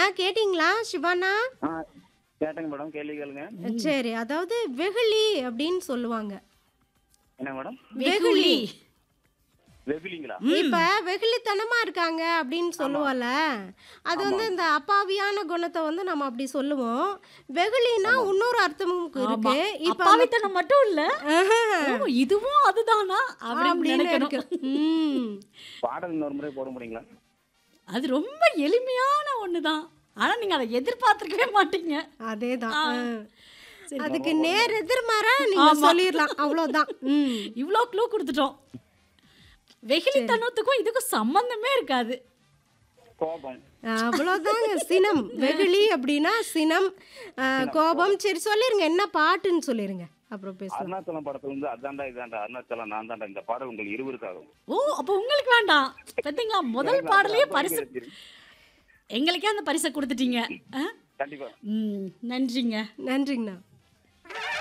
கேட்டிங்களா சிவானா ஆ கேட்டேங்க மேடம் கேள்வி கேளுங்க சரி அதாவது வெகுளி அப்படின்னு சொல்லுவாங்க என்ன மேடம் வெகுளி வெகுலிங்களா இப்ப வெகுளித்தனமா இருக்காங்க அப்படின்னு சொல்லுவோம்ல அது வந்து இந்த அப்பாவியான குணத்தை வந்து நம்ம அப்படி சொல்லுவோம் வெகுளினா இன்னொரு அர்த்தமும் இருக்கு இப்ப அப்பாவித்தனம் மட்டும் இல்ல ஓ, இதுவும் அதுதானா அப்படின்னு அப்படின்னு நினைக்கணும் இருக்கு ம். பாடல் இன்னொரு முறை போட முடியுங்களா அது ரொம்ப எளிமையான ஒண்ணுதான் ஆனா நீங்க அதை எதிர்பார்த்திருக்கவே மாட்டீங்க அதேதான் ஆ. ஆ. சரி அதுக்கு நேர் எதிர்மாறா நீங்க ஆமா. சொல்லிடலாம் அவ்வளவுதான் ம் இவ்வளோ க்ளூ கொடுத்துட்டோம் வெகுளித்தனத்துக்கும் இதுக்கும் சம்பந்தமே இருக்காது கோபம் அவ்வளோதாங்க சினம் வெகுளி அப்படின்னா சினம் ஆ, கோபம் சரி சொல்லிருங்க என்ன பாட்டுன்னு சொல்லிருங்க அப்புறம் பேசுவோம் அருணாச்சலம் படத்துல வந்து அதான்டா இதான்டா அருணாச்சலம் நான் தான்டா இந்த பாடல் உங்கள் இருவருக்காகும் ஓ அப்போ உங்களுக்கு வேண்டாம் பார்த்தீங்களா முதல் பாடலையே பரிசு எங்களுக்கே அந்த பரிசை கொடுத்துட்டீங்க ஆ? கண்டிப்பா ம் நன்றிங்க நன்றிங்கண்ணா